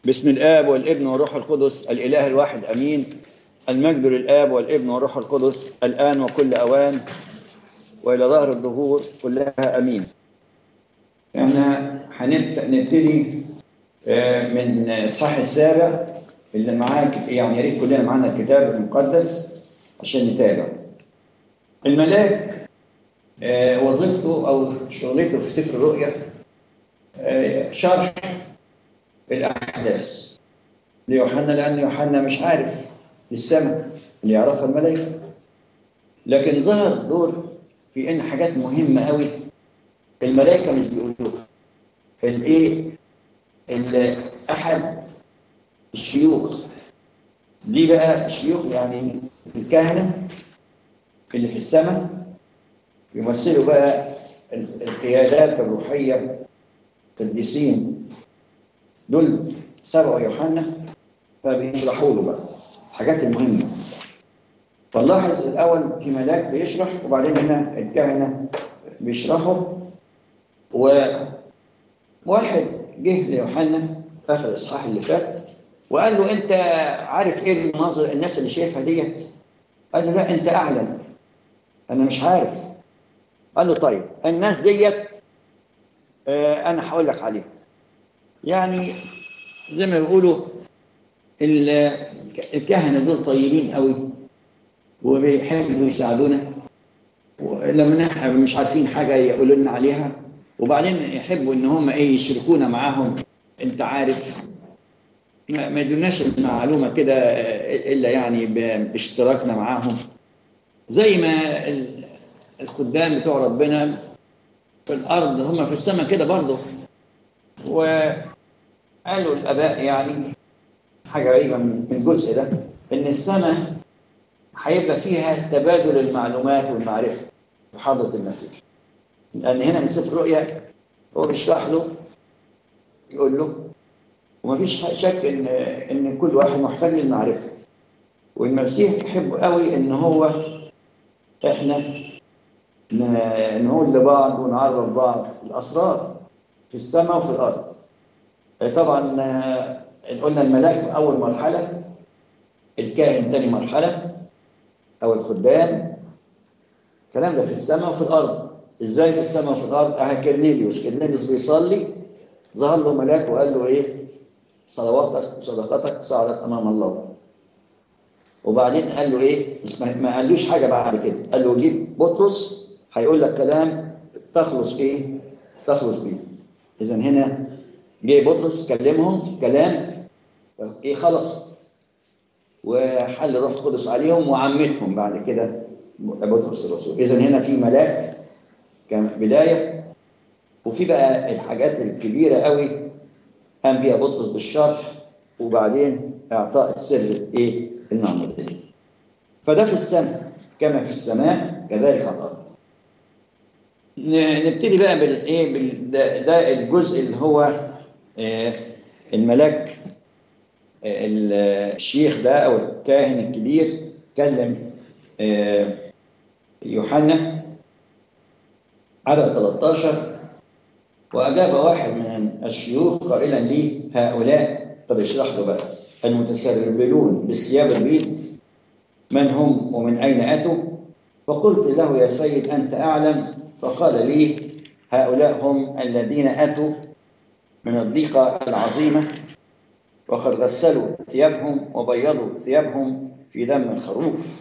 باسم الآب والابن والروح القدس الإله الواحد أمين المجد للآب والابن والروح القدس الآن وكل أوان وإلى ظهر الظهور كلها أمين احنا هنبتدي من الصح السابع اللي معاك يعني يا ريت كلنا معانا الكتاب المقدس عشان نتابع الملاك وظيفته او شغلته في سفر الرؤيا شرح الاحداث ليوحنا لان يوحنا مش عارف السماء اللي يعرفها الملائكه لكن ظهر دور في ان حاجات مهمه قوي الملائكه مش بيقولوها الايه احد الشيوخ دي بقى الشيوخ يعني الكهنه اللي في السماء يمثلوا بقى القيادات الروحيه القديسين دول سبقوا يوحنا فبيشرحوا له بقى الحاجات المهمه فنلاحظ الاول في ملاك بيشرح وبعدين هنا الكهنه بيشرحوا وواحد جه ليوحنا اخر الاصحاح اللي فات وقال له انت عارف ايه المناظر الناس اللي شايفها ديت؟ قال له لا انت اعلم انا مش عارف قال له طيب الناس ديت آه انا هقول لك عليها يعني زي ما بيقولوا الكهنه دول طيبين قوي وبيحبوا يساعدونا ولما احنا مش عارفين حاجه يقولوا لنا عليها وبعدين يحبوا ان هم ايه يشركونا معاهم انت عارف ما يدوناش المعلومه كده الا يعني باشتراكنا معاهم زي ما الخدام بتوع ربنا في الارض هم في السماء كده برضه وقالوا الاباء يعني حاجه غريبه من الجزء ده ان السماء هيبقى فيها تبادل المعلومات والمعرفه في حضره المسيح لان هنا من سفر الرؤيا هو بيشرح له يقول له ومفيش شك ان ان كل واحد محتاج للمعرفه والمسيح يحب قوي ان هو احنا نقول لبعض ونعرف بعض الاسرار في السماء وفي الارض طبعا قلنا الملاك اول مرحله الكاهن ثاني مرحله او الخدام الكلام ده في السماء وفي الارض ازاي في السماء وفي الارض اه كرنيليوس كرنيليوس بيصلي ظهر له ملاك وقال له ايه صلواتك وصدقاتك صعدت امام الله وبعدين قال له ايه بس ما قالوش حاجه بعد كده قال له جيب بطرس هيقول لك كلام تخلص ايه تخلص بيه اذا هنا جه بطرس كلمهم كلام ايه خلص وحل روح القدس عليهم وعمتهم بعد كده بطرس الرسول اذا هنا في ملاك كان بدايه وفي بقى الحاجات الكبيره قوي قام بيها بطرس بالشرح وبعدين اعطاء السر ايه المعموديه فده في السماء كما في السماء كذلك على الارض نبتدي بقى بالايه بال ده الجزء اللي هو آه الملاك آه الشيخ ده او الكاهن الكبير كلم آه يوحنا عدد 13 واجاب واحد من الشيوخ قائلا لي هؤلاء طب اشرح له بقى المتسربلون بالثياب البيض من هم ومن اين اتوا فقلت له يا سيد انت اعلم فقال لي هؤلاء هم الذين اتوا من الضيقه العظيمه وقد غسلوا ثيابهم وبيضوا ثيابهم في دم الخروف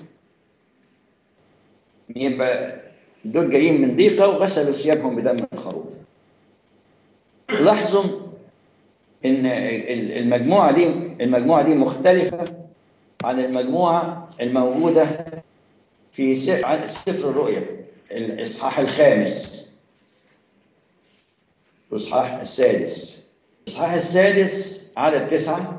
يبقى دول جايين من ضيقه وغسلوا ثيابهم بدم الخروف لاحظوا ان المجموعه دي المجموعه دي مختلفه عن المجموعه الموجوده في سفر الرؤيا الاصحاح الخامس والاصحاح السادس الاصحاح السادس عدد تسعه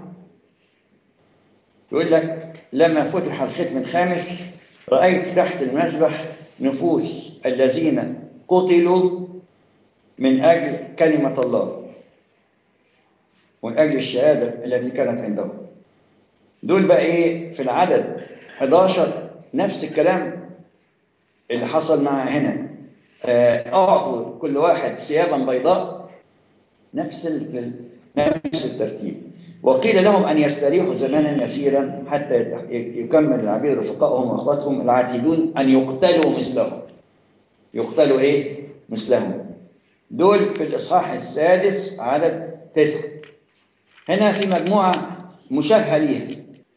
يقول لك لما فتح الختم الخامس رايت تحت المذبح نفوس الذين قتلوا من اجل كلمه الله ومن اجل الشهاده التي كانت عندهم دول بقى ايه في العدد 11 نفس الكلام اللي حصل مع هنا اعطوا كل واحد ثيابا بيضاء نفس نفس الترتيب وقيل لهم أن يستريحوا زمانا يسيرا حتى يت- يكمل العبيد رفقائهم وأخواتهم العاتدون أن يقتلوا مثلهم يقتلوا إيه؟ مثلهم دول في الإصحاح السادس عدد تسعة هنا في مجموعة مشابهة ليها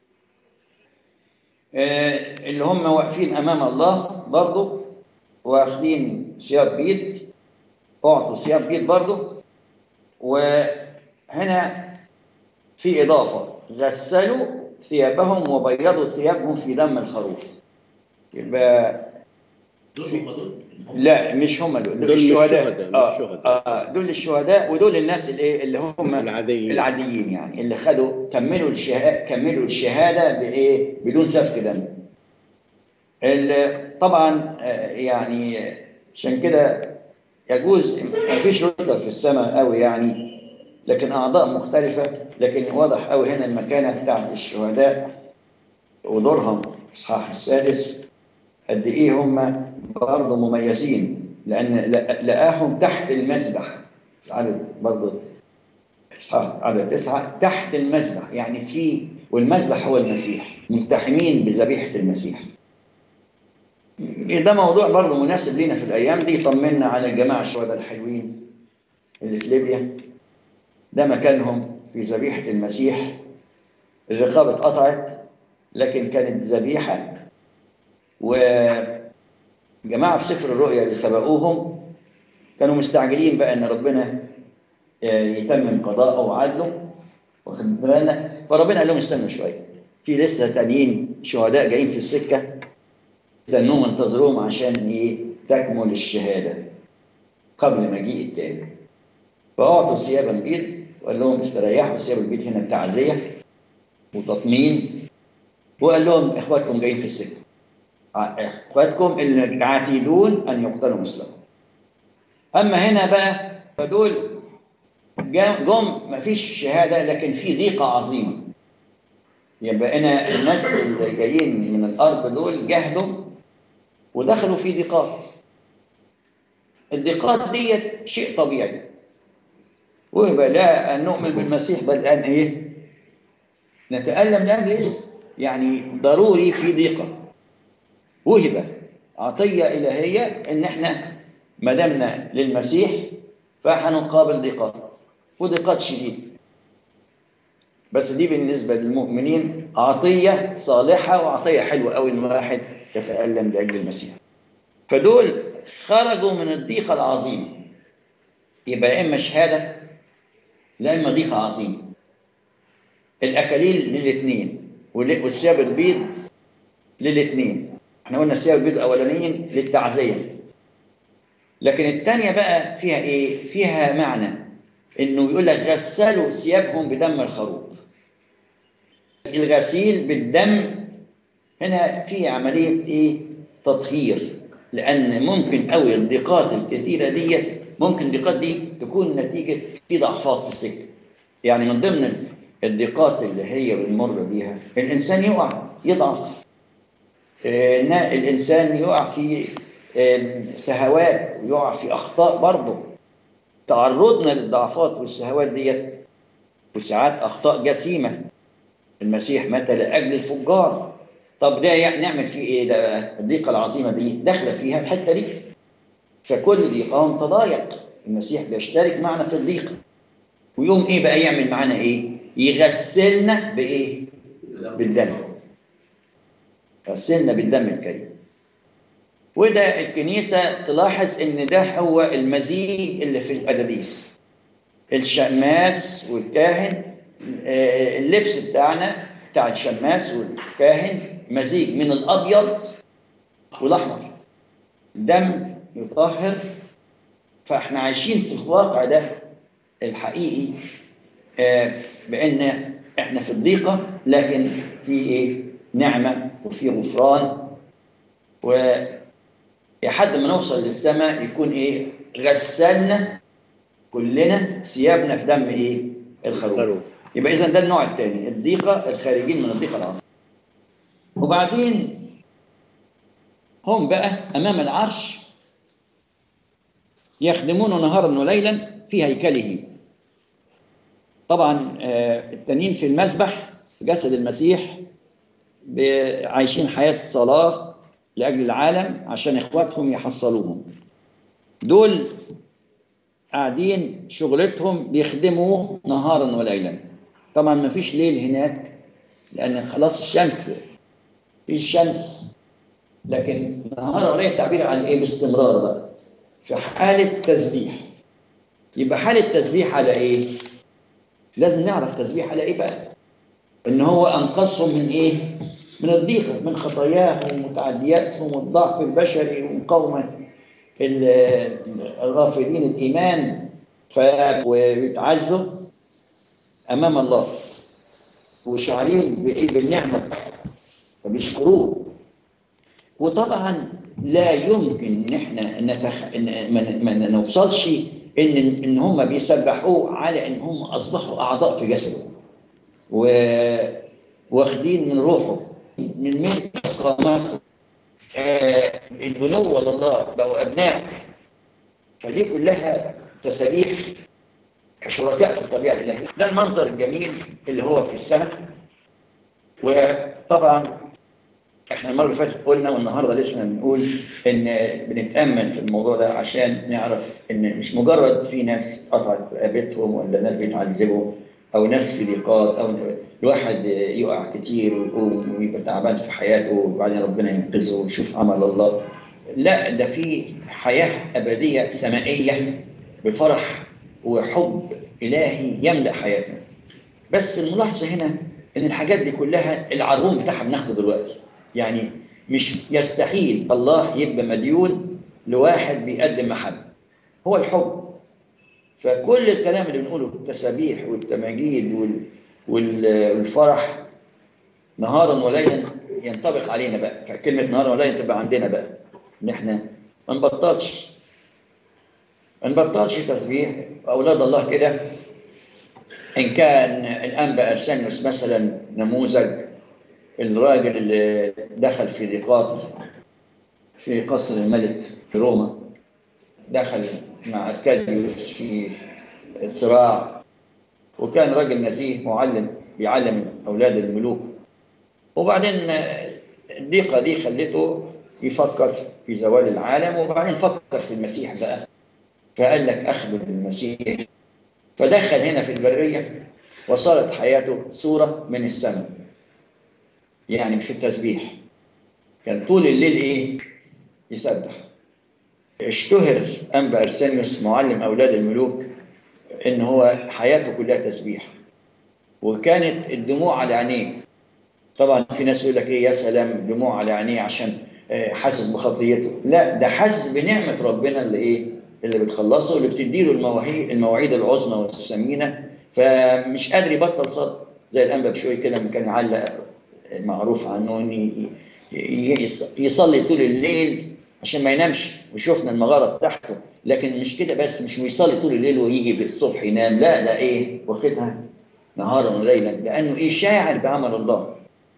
آه، اللي هم واقفين أمام الله برضه واخدين ثياب بيض أعطوا ثياب بيض برضه وهنا في إضافة غسلوا ثيابهم وبيضوا ثيابهم في دم الخروف يبقى دول هم دول لا مش هم دول دول مش الشهداء شهداء، مش آه شهداء. آه دول الشهداء ودول الناس الايه اللي هم العاديين. العاديين يعني اللي خدوا كملوا الشهاده كملوا الشهاده بايه بدون سفك دم ال- طبعا آه، يعني عشان كده يجوز ما فيش رتبه في السماء قوي يعني لكن اعضاء مختلفه لكن واضح قوي هنا المكانه بتاعت الشهداء ودورهم في الاصحاح السادس قد ايه هم برضه مميزين لان لا- لقاهم تحت المسبح عدد برضه اصحاح عدد تسعه تحت المسبح يعني في والمسبح هو المسيح ملتحمين بذبيحه المسيح ده موضوع برضه مناسب لينا في الايام دي طمنا على الجماعه الشهداء الحلوين اللي في ليبيا ده مكانهم في ذبيحه المسيح الرقابه اتقطعت لكن كانت ذبيحه وجماعة في سفر الرؤيا اللي سبقوهم كانوا مستعجلين بقى ان ربنا آه، يتمم قضاءه وعدله واخد بالنا فربنا قال لهم استنوا شويه في لسه تانيين شهداء جايين في السكه استنوهم انتظروهم عشان ايه تكمل الشهاده قبل مجيء التاني فاعطوا ثيابا بيض وقال لهم استريحوا ثياب البيض هنا تعزيه وتطمين وقال لهم اخواتكم جايين في السكه اخواتكم اللي عاتدون ان يقتلوا مثلهم اما هنا بقى فدول جا- جم ما فيش شهاده لكن في ضيقه عظيمه يبقى هنا الناس اللي جايين من الارض دول جهدوا ودخلوا في ضيقات الضيقات ديت شيء طبيعي ويبقى لا ان نؤمن بالمسيح بل ان ايه نتالم لاجل اسم يعني ضروري في ضيقه وهبة عطية إلهية إن إحنا ما دمنا للمسيح فهنقابل ضيقات وضيقات شديدة بس دي بالنسبة للمؤمنين عطية صالحة وعطية حلوة أوي إن واحد يتألم لأجل المسيح فدول خرجوا من الضيقة العظيمة يبقى يا إما شهادة لا إما ضيقة عظيمة الأكاليل للاثنين وال- والثياب البيض للاثنين احنا قلنا الثياب البيض الاولانيين للتعزيه لكن الثانيه بقى فيها ايه فيها معنى انه يقول لك غسلوا ثيابهم بدم الخروف الغسيل بالدم هنا في عمليه ايه تطهير لان ممكن قوي الضيقات الكثيره دي ممكن الضيقات دي تكون نتيجه في ضعفات في السكه يعني من ضمن الضيقات اللي هي بنمر بيها الانسان يقع يضعف آه، نا- الإنسان يقع في آه، سهوات ويقع في أخطاء برضه تعرضنا للضعفات والسهوات ديت وساعات أخطاء جسيمة المسيح مات لأجل الفجار طب ده يعني نعمل فيه إيه ده بقى؟ الضيقة العظيمة دي داخلة فيها الحتة دي فكل ضيقهم تضايق المسيح بيشترك معنا في الضيقة ويقوم إيه بقى يعمل معانا إيه يغسلنا بإيه بالدم غسلنا بالدم الكريم وده الكنيسة تلاحظ إن ده هو المزيج اللي في الأداديس الشماس والكاهن آه، اللبس بتاعنا بتاع الشماس والكاهن مزيج من الأبيض والأحمر دم يطهر فاحنا عايشين في الواقع ده الحقيقي آه، بأن احنا في الضيقة لكن في ايه نعمة وفي غفران ولحد ما نوصل للسماء يكون ايه غسلنا كلنا ثيابنا في دم ايه الخروف خروف يبقى اذا ده النوع الثاني الضيقة الخارجين من الضيقة العظيمة وبعدين هم بقى امام العرش يخدمون نهارا وليلا في هيكله طبعا آه، التانيين في المسبح في جسد المسيح ب- عايشين حياة صلاة لأجل العالم عشان إخواتهم يحصلوهم دول قاعدين شغلتهم بيخدموا نهارا وليلا طبعا ما فيش ليل هناك لأن خلاص الشمس في الشمس لكن نهارا وليلا تعبير عن إيه باستمرار بقى في حالة تسبيح يبقى حالة تسبيح على إيه؟ لازم نعرف تسبيح على إيه بقى؟ إن هو أنقذهم من إيه؟ من الضيقة من خطاياهم ومتعدياتهم والضعف البشري ومقاومة ال- الرافضين الإيمان ف- ويتعزوا أمام الله وشعرين بإيه؟ بالنعمة فبيشكروه وطبعا لا يمكن ان احنا نتخ... إن ما ما نوصلش ان ان هم بيسبحوه على ان هم اصبحوا اعضاء في جسده و... واخدين من روحه من ملك قامته آه البنوة لله بقوا ابناء فدي كلها تسابيح كشركاء في الطبيعه الالهيه ده المنظر الجميل اللي هو في السماء وطبعا احنا المره اللي فاتت قلنا والنهارده لسه بنقول ان بنتامل في الموضوع ده عشان نعرف ان مش مجرد في ناس قطعت رقبتهم ولا ناس بيتعذبوا او ناس في ضيقات او الواحد يقع كتير ويقوم ويبقى تعبان في حياته وبعدين ربنا ينقذه ويشوف عمل الله لا ده في حياه ابديه سمائيه بفرح وحب الهي يملا حياتنا بس الملاحظه هنا ان الحاجات دي كلها العربون بتاعها بناخده دلوقتي يعني مش يستحيل الله يبقى مديون لواحد بيقدم محبة هو الحب فكل الكلام اللي بنقوله التسابيح والتماجيد وال... وال... والفرح نهارا وليلا ينطبق علينا بقى كلمة نهارا وليلا تبقى عندنا بقى ان احنا ما نبطلش ما نبطلش تسبيح اولاد الله كده ان كان الانبا ارسانيوس مثلا نموذج الراجل اللي دخل في ضيقات في قصر الملك في روما دخل مع أركاديوس في صراع وكان راجل نزيه معلم بيعلم أولاد الملوك وبعدين الضيقة دي خلته يفكر في زوال العالم وبعدين فكر في المسيح بقى فقال لك أخبر بالمسيح فدخل هنا في البرية وصارت حياته صورة من السماء يعني في التسبيح كان طول الليل ايه يسبح اشتهر انبا ارسانيوس معلم اولاد الملوك ان هو حياته كلها تسبيح وكانت الدموع على عينيه طبعا في ناس يقول لك ايه يا سلام دموع على عينيه عشان حاسس بخطيته لا ده حاسس بنعمه ربنا اللي ايه اللي بتخلصه واللي بتديله المواعيد المواعيد العظمى والثمينه فمش قادر يبطل صلاه زي الانبا بشوي كده لما كان يعلق معروف عنه ان يصلي طول الليل عشان ما ينامش وشوفنا المغاره بتاعته لكن مش كده بس مش يصلي طول الليل ويجي بالصبح ينام لا ده ايه واخدها نهارا وليلا لانه ايه شاعر بعمل الله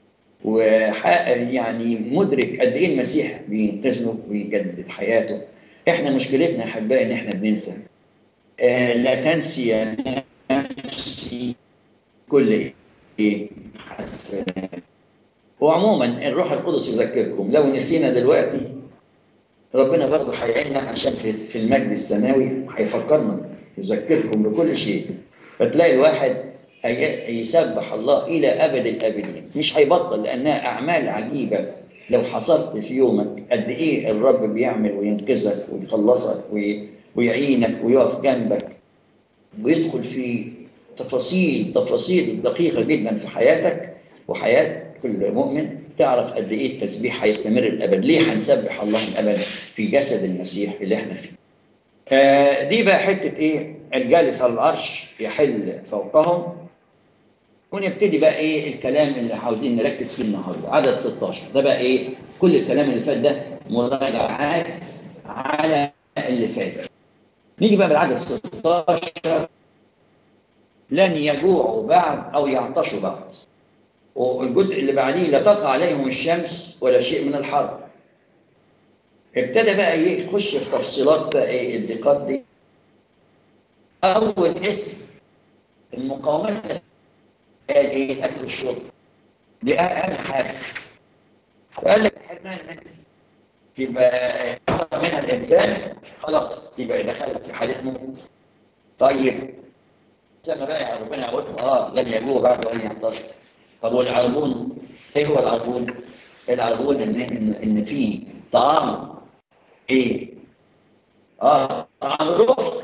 ويعني مدرك قد ايه المسيح بينقذه ويجدد حياته احنا مشكلتنا يا احبائي ان احنا بننسى آه لا تنسي يا نفسي كل ايه حسنات وعموما الروح القدس يذكركم لو نسينا دلوقتي ربنا برضه هيعيننا عشان في المجد السماوي هيفكرنا يذكركم بكل شيء فتلاقي الواحد يسبح الله الى ابد الابدين مش هيبطل لانها اعمال عجيبه لو حصرت في يومك قد ايه الرب بيعمل وينقذك ويخلصك ويعينك ويقف جنبك ويدخل في تفاصيل تفاصيل دقيقه جدا في حياتك وحياه كل مؤمن تعرف قد ايه التسبيح هيستمر الابد ليه هنسبح الله الابد في جسد المسيح اللي احنا فيه آه دي بقى حته ايه الجالس على العرش يحل فوقهم ونبتدي بقى ايه الكلام اللي عاوزين نركز فيه النهارده عدد 16 ده بقى ايه كل الكلام اللي فات ده مراجعات على اللي فات نيجي بقى بالعدد 16 لن يجوعوا بعد او يعطشوا بعد والجزء اللي بعديه لا تقع عليهم الشمس ولا شيء من الحر ابتدى بقى يخش في تفصيلات بقى ايه الضيقات دي اول اسم المقاومات قال ايه الاكل والشرب دي اهم حاجه فقال لك الحرمان منها يبقى يحصل منها الانسان خلاص يبقى دخل في حاله موت طيب سمى بقى يا ربنا قلت اه لن يجوع بعد ان ينتصر طب والعربون ايه هو العربون؟ العربون ان ان, إن في طعام ايه؟ اه طعام روح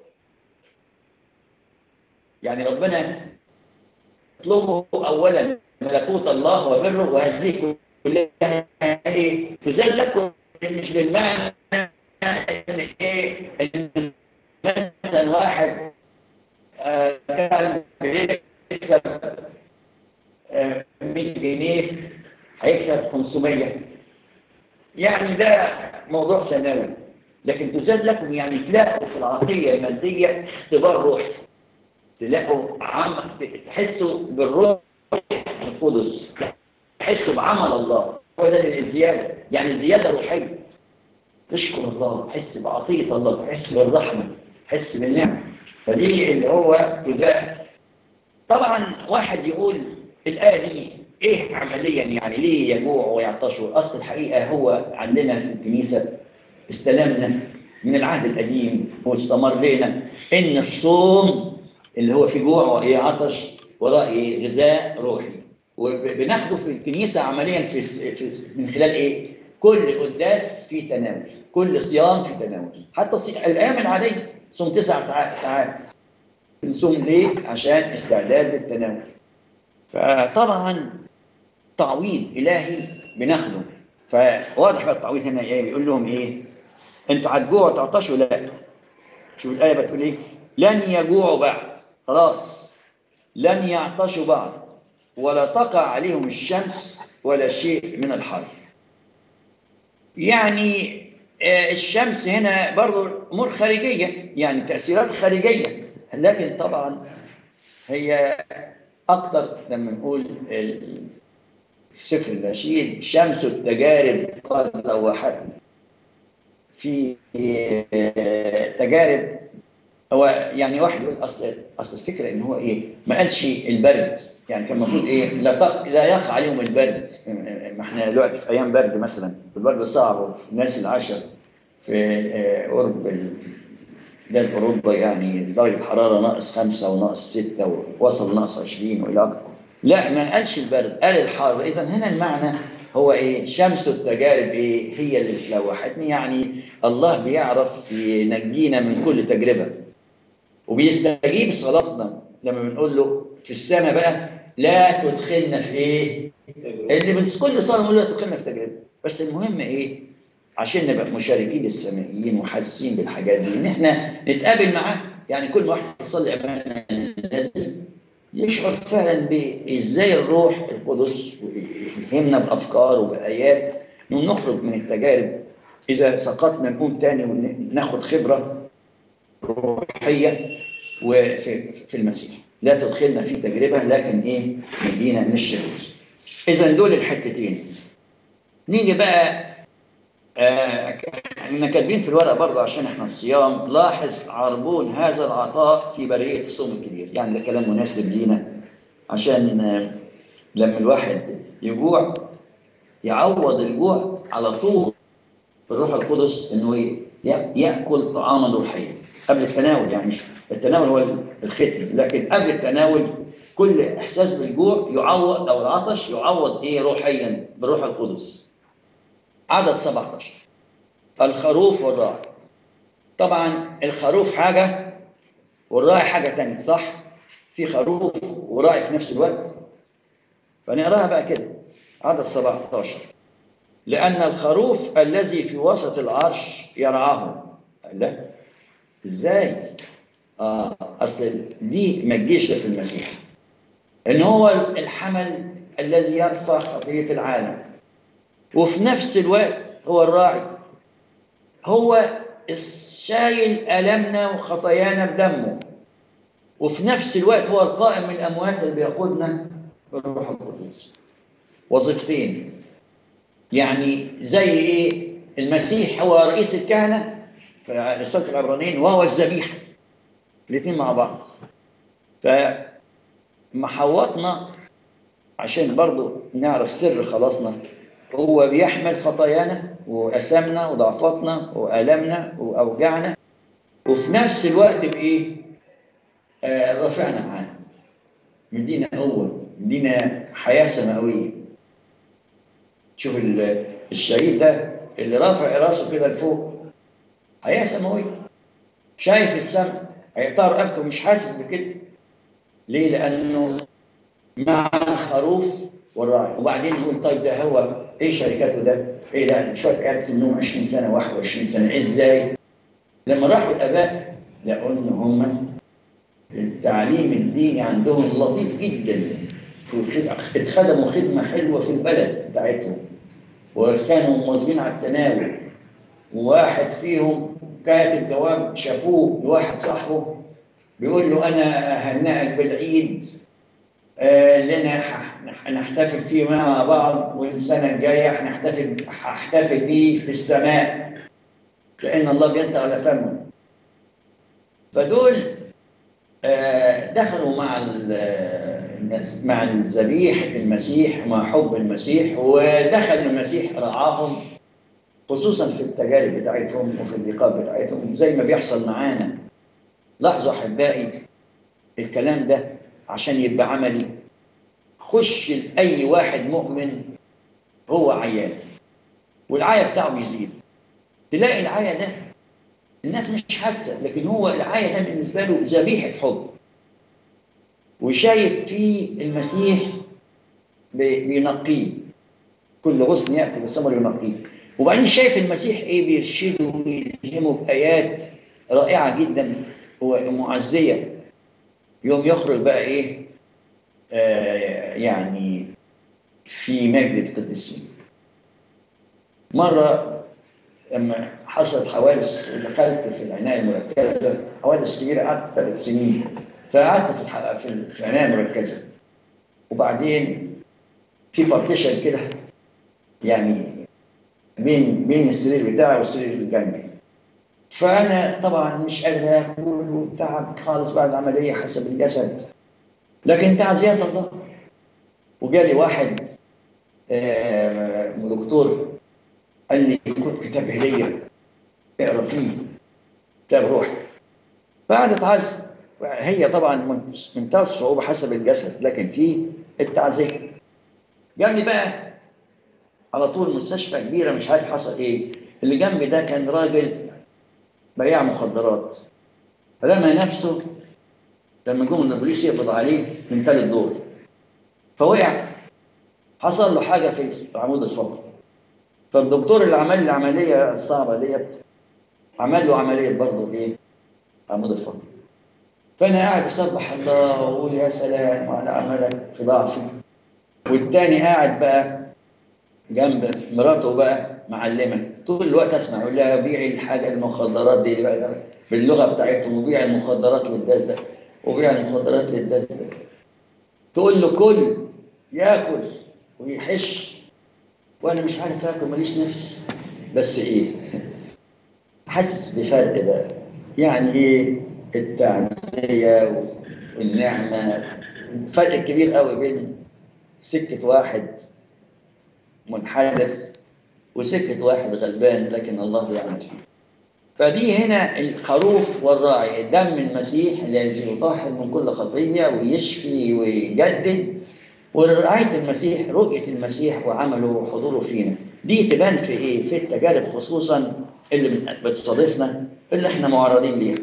يعني ربنا يطلبه اولا ملكوت الله وبره وهذه كلها ايه تزلك مش بالمعنى ان ايه ان مثلا واحد آه كان بيكسب آه 100 جنيه هيكسب 500 يعني ده موضوع ثانوي لكن تزاد لكم يعني تلاقوا في العقليه الماديه اختبار روحي تلاقوا عم تحسوا بالروح القدس تحسوا بعمل الله هو ده الزياده يعني زياده روحيه تشكر الله تحس بعطيه الله تحس بالرحمه تحس بالنعمه فدي اللي هو تزاد طبعا واحد يقول الايه دي ايه عمليا يعني ليه يجوع ويعطشوا اصل الحقيقه هو عندنا في الكنيسه استلمنا من العهد القديم واستمر بينا ان الصوم اللي هو في جوع وايه عطش وراء ايه غذاء روحي وبناخده في الكنيسه عمليا في, في من خلال ايه كل قداس في تناول كل صيام في تناول حتى الايام العاديه صوم تسع ساعات بنصوم ليه عشان استعداد للتناول فطبعا تعويض الهي بناخده فواضح بقى التعويض هنا ايه بيقول لهم ايه انتوا هتجوعوا وتعطشوا لا شوف الايه بتقول ايه لن يجوعوا بعد خلاص لن يعطشوا بعد ولا تقع عليهم الشمس ولا شيء من الحر يعني الشمس هنا برضو امور خارجيه يعني تاثيرات خارجيه لكن طبعا هي اكثر لما نقول سفر النشيد شمس التجارب قد لوحتني في تجارب هو يعني واحد يقول اصل اصل الفكره ان هو ايه ما قالش البرد يعني كان المفروض ايه لا تق... لا يقع عليهم البرد ما احنا دلوقتي في ايام برد مثلا البرد صعب الناس العشر في قرب بلاد اوروبا يعني درجه حراره ناقص خمسه وناقص سته ووصل ناقص 20 والى اكثر لا ما قالش البرد قال الحر اذا هنا المعنى هو ايه شمس التجارب ايه هي اللي لوحتني يعني الله بيعرف ينجينا من كل تجربه وبيستجيب صلاتنا لما بنقول له في السماء بقى لا تدخلنا في ايه اللي بس كل صلاه نقول له لا تدخلنا في تجربه بس المهم ايه عشان نبقى مشاركين السمائيين وحاسين بالحاجات دي ان احنا نتقابل معاه يعني كل واحد يصلي امامنا لازم يشعر فعلا بازاي الروح القدس يفهمنا بافكار وبايات نخرج من التجارب اذا سقطنا نقوم تاني وناخد خبره روحيه وفي في المسيح لا تدخلنا في تجربه لكن ايه ندينا من الشهوات اذا دول الحتتين نيجي بقى آه احنا كاتبين في الورقه برضه عشان احنا الصيام لاحظ عربون هذا العطاء في بريه الصوم الكبير يعني ده كلام مناسب لينا عشان آه لما الواحد يجوع يعوض الجوع على طول بالروح القدس انه ياكل طعاما روحيا قبل التناول يعني مش التناول هو الختم لكن قبل التناول كل احساس بالجوع يعوض او العطش يعوض ايه روحيا بالروح القدس عدد 17 الخروف والراعي طبعا الخروف حاجة والراعي حاجة تانية صح في خروف وراعي في نفس الوقت فنقراها بقى كده عدد 17 لأن الخروف الذي في وسط العرش يرعاه لا ازاي اه اصل دي ما تجيش في المسيح ان هو الحمل الذي يرفع خطيه العالم وفي نفس الوقت هو الراعي هو شايل ألمنا وخطايانا بدمه وفي نفس الوقت هو القائم من الأموات اللي بيقودنا بالروح القدس وظيفتين يعني زي إيه المسيح هو رئيس الكهنة في رسالة العبرانيين وهو الذبيحة الاثنين مع بعض فمحوطنا عشان برضو نعرف سر خلاصنا هو بيحمل خطايانا وأسامنا وضعفاتنا وآلامنا وأوجاعنا وفي نفس الوقت بإيه؟ آه رفعنا معاه مدينا قوة مدينا حياة سماوية شوف ال- الشهيد ده اللي رافع راسه كده لفوق حياة سماوية شايف السماء هيقطع رقبته مش حاسس بكده ليه؟ لأنه مع الخروف والراعي وبعدين يقول طيب ده هو ايه شركته ده؟ ايه ده شويه عيال سنهم 20 سنه 21 سنه ازاي؟ لما راحوا الاباء لقوا ان هم التعليم الديني عندهم لطيف جدا وخد- اتخدموا خدمه حلوه في البلد بتاعتهم وكانوا مواظبين على التناول وواحد فيهم كاتب جواب شافوه لواحد صاحبه بيقول له انا هنأك بالعيد آه، لنا ح- هنحتفل فيه مع بعض والسنة الجاية هنحتفل هحتفل بيه في السماء كأن الله بينطق على فمه فدول آه، دخلوا مع ال- آه، الناس- مع الذبيح المسيح مع حب المسيح ودخل المسيح رعاهم خصوصا في التجارب بتاعتهم وفي الضيقات بتاعتهم زي ما بيحصل معانا لاحظوا احبائي الكلام ده عشان يبقى عملي خش لأي واحد مؤمن هو عيان والعيا بتاعه بيزيد تلاقي العيا ده الناس مش حاسه لكن هو العيا ده بالنسبه له ذبيحه حب وشايف فيه المسيح بي- بينقيه كل غصن ياتي بالثمر ينقيه وبعدين شايف المسيح ايه بيرشده ويلهمه بايات رائعه جدا ومعزيه يوم يخرج بقى ايه آه يعني في مجد القديسين مرة لما حصلت حوادث ودخلت في العناية المركزة حوادث كبيرة قعدت ثلاث سنين فقعدت في الح- في ال- في العناية المركزة وبعدين في بارتيشن كده يعني بين بين السرير بتاعي والسرير اللي جنبي فأنا طبعا مش قادر آكل وتعب خالص بعد العملية حسب الجسد لكن تعزيات الله وجالي واحد آه، دكتور قال لي خد كتاب هدية اقرا فيه كتاب روح فقعدت تعزي هي طبعا من- منتهى الصعوبة حسب الجسد لكن فيه التعزية جنبي بقى على طول مستشفى كبيرة مش عارف حصل ايه اللي جنبي ده كان راجل بياع مخدرات رمى نفسه لما جم البوليس يقبض عليه من ثالث دور فوقع حصل له حاجه في عمود الفقري فالدكتور اللي عمل لي العمليه الصعبه ديت عمل له عمليه برضه ايه عمود الفقري فانا قاعد اسبح الله واقول يا سلام على عملك في ضعفي والتاني قاعد بقى جنب مراته بقى معلمه طول الوقت اسمع يقول لها بيعي الحاجه المخدرات دي بقى باللغه بتاعتهم وبيع المخدرات للداس ده وبيع المخدرات للداس ده تقول له كل ياكل ويحش وانا مش عارف اكل ماليش نفس بس ايه حاسس بفرق بقى يعني ايه التعزيه والنعمه فرق كبير قوي بين سكه واحد منحدر وسكه واحد غلبان لكن الله يعمل فيه فدي هنا الخروف والراعي دم المسيح الذي يطهر من كل خطيه ويشفي ويجدد ورعايه المسيح رؤيه المسيح وعمله وحضوره فينا دي تبان في ايه؟ في التجارب خصوصا اللي بتصادفنا اللي احنا معرضين ليها.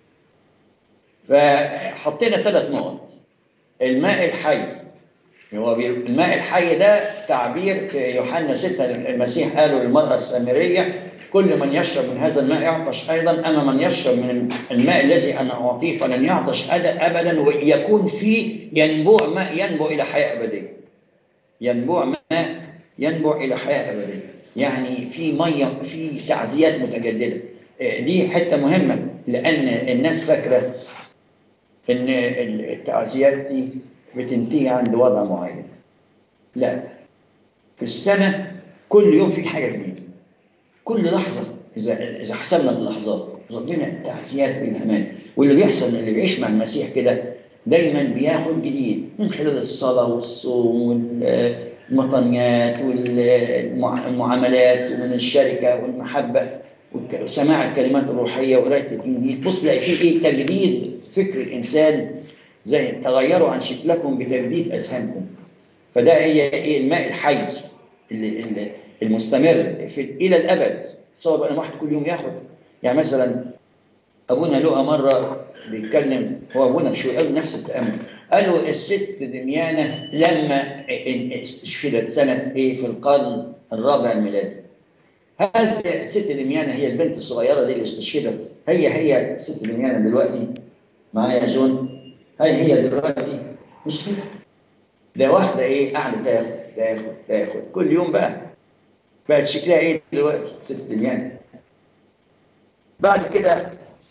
فحطينا ثلاث نقط الماء الحي هو بي- الماء الحي ده تعبير في يوحنا 6 المسيح قاله للمرأة السامرية كل من يشرب من هذا الماء يعطش أيضا أما من يشرب من الماء الذي أنا أعطيه فلن يعطش أد- أبدا ويكون فيه ينبوع ماء ينبع إلى حياة أبدية ينبوع ماء ينبع إلى حياة أبدية يعني في مية في تعزيات متجددة آه، دي حتة مهمة لأن الناس فاكرة إن التعزيات دي بتنتهي عند وضع معين لا في السنة كل يوم في حاجة جديدة كل لحظة إذا إذا حسبنا باللحظات ربنا تعزيات والإلهامات واللي بيحصل اللي بيعيش مع المسيح كده دايما بياخد جديد من خلال الصلاة والصوم والمطنيات والمعاملات ومن الشركة والمحبة وسماع الكلمات الروحية وقراية الإنجيل بص تلاقي فيه إيه تجديد فكر الإنسان زي تغيروا عن شكلكم بتجديد أذهانكم فده هي إيه الماء الحي اللي اللي المستمر في إلى الأبد سواء بقى واحد كل يوم ياخد يعني مثلا أبونا لقى مرة بيتكلم هو أبونا مش قال نفس التأمل قالوا الست دميانة لما استشهدت سنة إيه في القرن الرابع الميلادي هل ست دميانة هي البنت الصغيرة دي اللي استشهدت هي هي ست دميانة دلوقتي معايا جون هي هي دلوقتي مش كده ده واحدة إيه قاعدة تاخد تاخد تاخد كل يوم بقى بقت شكلها إيه دلوقتي ست دميانة بعد كده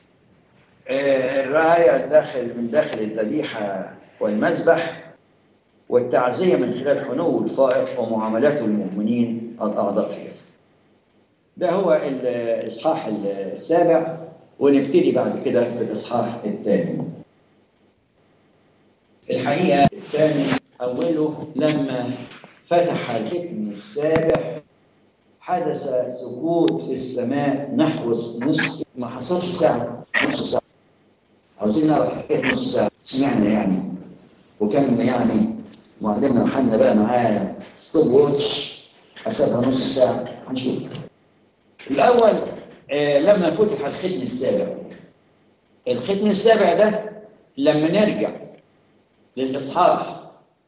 الرعاية داخل من داخل الذبيحة والمذبح والتعزية من خلال حنو الفائق ومعاملات المؤمنين الأعضاء في جسد. ده هو الإصحاح السابع ونبتدي بعد كده في الإصحاح الثاني. الحقيقة الثاني أوله لما فتح الختم السابع حدث سكوت في السماء نحو نصف ما حصلش ساعة نص ساعة عاوزين نعرف حكايه نص ساعه سمعنا يعني وكان يعني معلمنا محمد بقى معاه ستوب ووتش حسبها نص ساعه هنشوف الاول آه لما فتح الختم السابع الختم السابع ده لما نرجع للاصحاح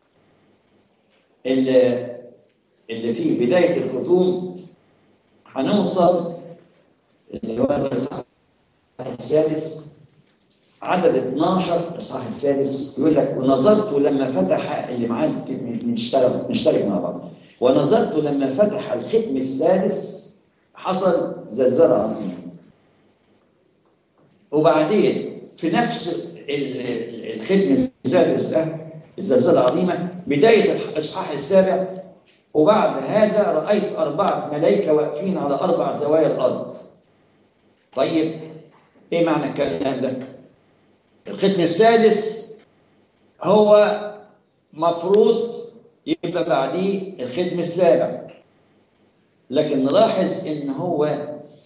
اللي اللي فيه بدايه الختوم هنوصل اللي هو الاصحاح السادس عدد 12 الاصحاح السادس يقول لك ونظرت لما فتح اللي معاه نشتغل نشترك مع بعض ونظرت لما فتح الختم السادس حصل زلزال عظيم وبعدين في نفس الختم السادس ده الزلزال العظيمة بداية الإصحاح السابع وبعد هذا رأيت أربعة ملائكة واقفين على أربع زوايا الأرض طيب إيه معنى الكلام ده؟ الختم السادس هو مفروض يبقى بعديه الختم السابع لكن نلاحظ ان هو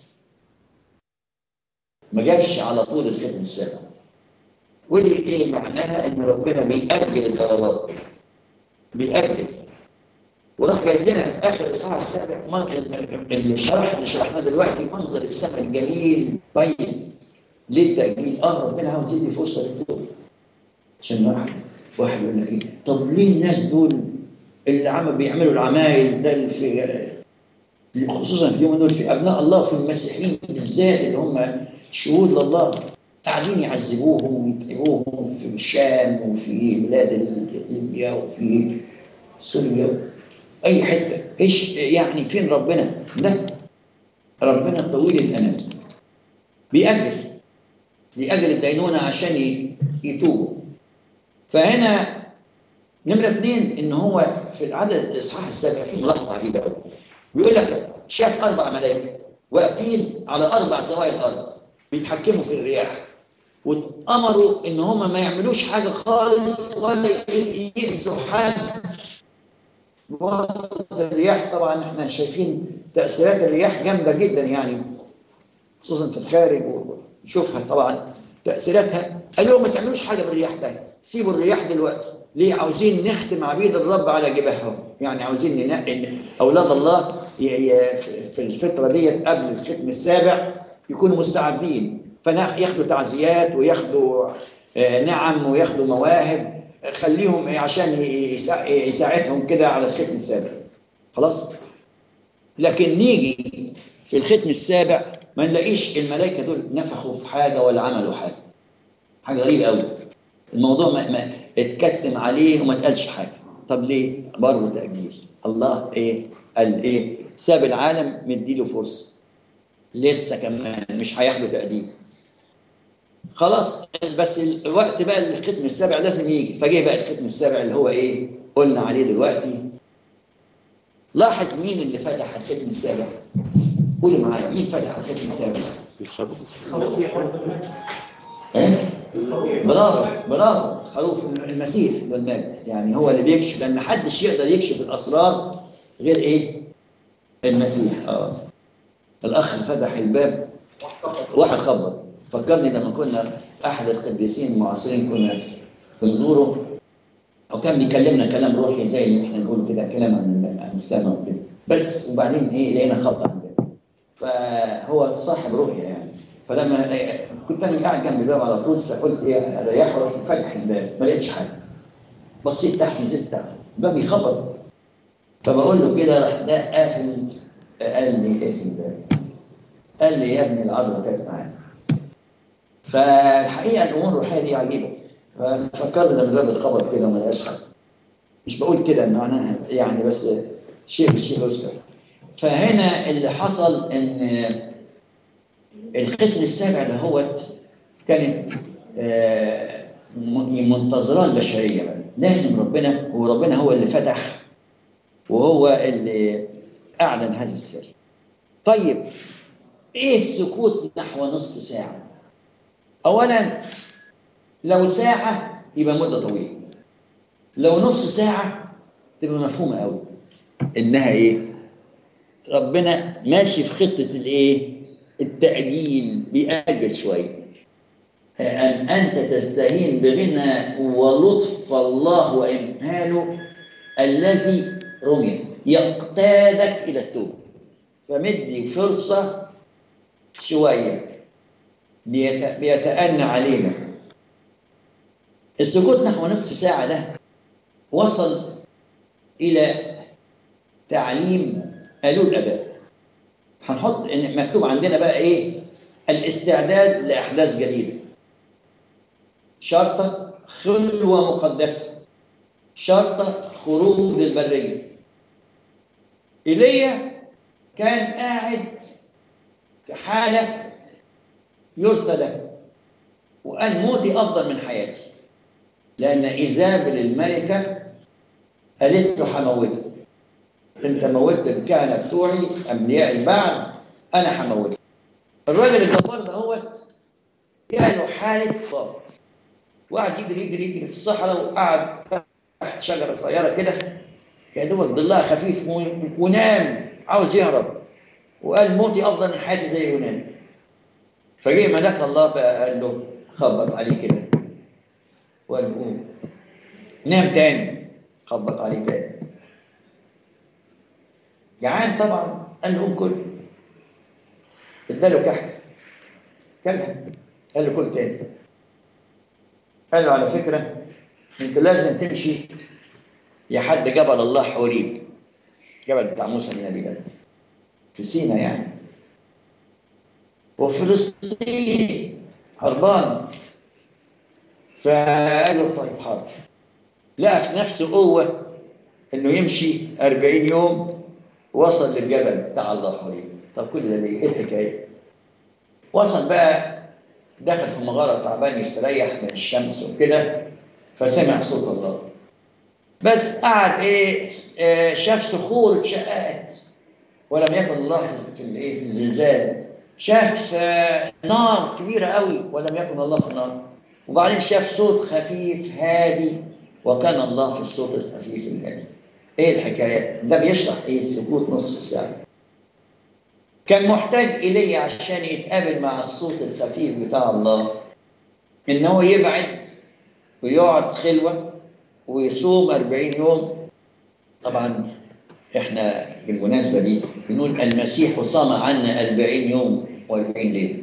ما جابش على طول الختم السابع ودي ايه معناها ان ربنا بيأجل الطلبات بيأجل وراح جاي لنا في اخر الاصحاح السابع الشرح اللي شرحناه دلوقتي منظر السماء الجميل طيب ليه التأجيل؟ اه ربنا عاوز يدي فرصة للدول عشان واحد واحد يقول لك ايه؟ طب ليه الناس دول اللي عم بيعملوا العمايل ده اللي في خصوصا في اليوم دول في ابناء الله في المسيحيين بالذات اللي هم شهود لله قاعدين يعذبوهم ويتعبوهم في الشام وفي بلاد ليبيا وفي سوريا اي حته ايش يعني فين ربنا؟ لا ربنا طويل الانام بيأجل لأجل الدينونة عشان يتوبوا فهنا نمرة اثنين إن هو في العدد الإصحاح السابع في ملاحظة عجيبة قوي بيقول لك شاف أربع ملائكة واقفين على أربع زوايا الأرض بيتحكموا في الرياح وأمروا إن هم ما يعملوش حاجة خالص ولا يأذوا حد بواسطة الرياح طبعا احنا شايفين تأثيرات الرياح جامدة جدا يعني خصوصا في الخارج نشوفها طبعا تأثيراتها قال لهم ما تعملوش حاجة بالرياح ده سيبوا الرياح دلوقتي ليه عاوزين نختم عبيد الرب على جباههم يعني عاوزين ننقي أولاد الله في الفترة ديت قبل الختم السابع يكونوا مستعدين فياخدوا تعزيات وياخدوا نعم وياخدوا مواهب خليهم عشان يساعدهم كده على الختم السابع خلاص لكن نيجي في الختم السابع ما نلاقيش الملائكه دول نفخوا في حاجه ولا عملوا حاجه حاجه غريبه قوي الموضوع ما, ما اتكتم عليه وما اتقالش حاجه طب ليه برضه تاجيل الله ايه قال ايه ساب العالم مديله فرصه لسه كمان مش هياخدوا تقديم خلاص بس الوقت بقى الختم السابع لازم يجي فجه بقى الختم السابع اللي هو ايه قلنا عليه دلوقتي لاحظ مين اللي فتح الختم السابع قولي معايا مين فتح الختم السابع إيه؟ برافو برافو خروف المسيح بالمجد يعني هو اللي بيكشف لان محدش يقدر يكشف الاسرار غير ايه؟ المسيح اه الاخ فتح الباب واحد خبط فكرني لما كنا احد القديسين المعاصرين كنا بنزوره وكان بيكلمنا كلام روحي زي اللي احنا نقول كده كلام عن عن السماء وكده بس وبعدين ايه لقينا خط عندنا فهو صاحب رؤيه يعني فلما كنت انا قاعد جنب الباب على طول فقلت ايه اريحه رحت فاتح الباب ما لقيتش حاجه بصيت تحت نزلت تحت الباب يخبط فبقول له كده راح ده قافل قال لي اقفل الباب قال لي يا ابني العذراء كانت معانا فالحقيقه الامور الروحيه دي عجيبه ففكرت لما الباب اتخبط كده وما لقاش حد مش بقول كده معناها يعني بس شيء بالشيء يذكر فهنا اللي حصل ان الختم السابع دهوت كانت آه، م- منتظراه البشريه بقى. لازم ربنا وربنا هو اللي فتح وهو اللي اعلن هذا السر. طيب ايه السكوت نحو نصف ساعه؟ اولا لو ساعه يبقى مده طويله. لو نص ساعه تبقى مفهومه قوي. انها ايه؟ ربنا ماشي في خطه الايه؟ التأجيل بيأجل شوية أن أنت تستهين بغنى ولطف الله وإمهاله الذي رمي يقتادك إلى التوبة فمدي فرصة شوية بيت- بيتأنى علينا السكوت نحو نصف ساعة ده وصل إلى تعليم قالوا الآباء هنحط ان مكتوب عندنا بقى ايه الاستعداد لاحداث جديده شرطه خلوه مقدسه شرطه خروج للبريه ايليا كان قاعد في حاله يرثى له وقال موتي افضل من حياتي لان ايزابل الملكه قالت له هموتك انت موتت الكهنه بتوعي انبياء البعد انا هموتك الراجل الجبار ده هو جاله حاله فقر وقعد يجري يجري يجري في الصحراء وقعد تحت شجره صغيره كده يا دوبك ظلها خفيف و- ونام عاوز يهرب وقال موتي افضل من حياتي زي يونان فجه ملاك الله بقى قال له خبط عليه كده وقال له قوم نام تاني خبط عليه تاني جعان طبعا قال له قوم كل اداله كحك كلها قال له كل تاني قال له على فكره انت لازم تمشي لحد جبل الله حوريب جبل بتاع موسى النبي ده في سينا يعني وفلسطين هربان فقال له طيب حاضر لقى في نفسه قوه انه يمشي 40 يوم وصل للجبل بتاع الله حوريب طب كل ده ليه؟ ايه الحكايه؟ وصل بقى دخل في مغاره تعبان يستريح من الشمس وكده فسمع صوت الله بس قعد ايه آه، شاف صخور اتشققت ولم يكن الله في الايه في الزلزال شاف آه، نار كبيره قوي ولم يكن الله في النار وبعدين شاف صوت خفيف هادي وكان الله في الصوت الخفيف الهادي ايه الحكايه ده بيشرح ايه سكوت نصف ساعه كان محتاج إليه عشان يتقابل مع الصوت الخفيف بتاع الله إن هو يبعد ويقعد خلوة ويصوم 40 يوم طبعا احنا بالمناسبة دي بنقول المسيح صام عنا 40 يوم و40 ليلة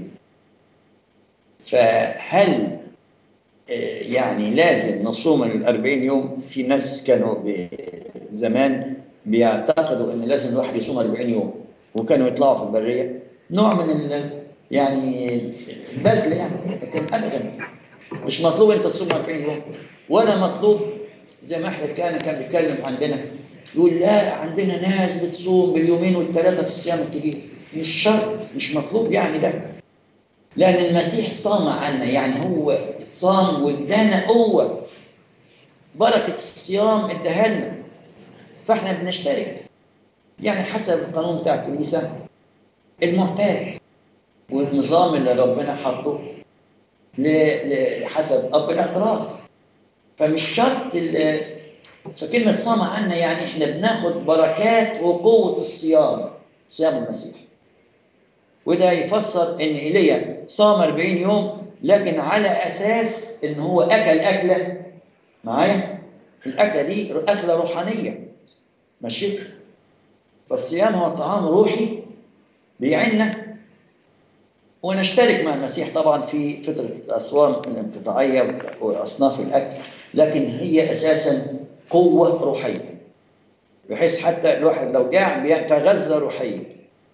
فهل آه، يعني لازم نصوم ال 40 يوم في ناس كانوا ب- زمان بيعتقدوا ان لازم الواحد يصوم 40 يوم وكانوا يطلعوا في البريه نوع من ال يعني البذل يعني لكن ابدا مش مطلوب انت تصوم 40 يوم ولا مطلوب زي ما احنا كان كان بيتكلم عندنا يقول لا عندنا ناس بتصوم باليومين والثلاثه في الصيام الكبير مش شرط مش مطلوب يعني ده لان المسيح صام عنا يعني هو صام وادانا قوه بركه الصيام اداها لنا فاحنا بنشترك يعني حسب القانون بتاع الكنيسه المحتاج والنظام اللي ربنا حاطه ل- ل- حسب اب الاعتراف فمش شرط ال- فكلمة صام عنا يعني احنا بناخد بركات وقوة الصيام صيام المسيح وده يفسر ان ايليا صام 40 يوم لكن على اساس ان هو اكل اكله معايا الاكله دي اكله روحانيه ماشي فالصيام هو طعام روحي بيعيننا ونشترك مع المسيح طبعا في فتره الاسوام الانقطاعيه واصناف الاكل لكن هي اساسا قوه روحيه بحيث حتى الواحد لو جاع بيتغذى روحيا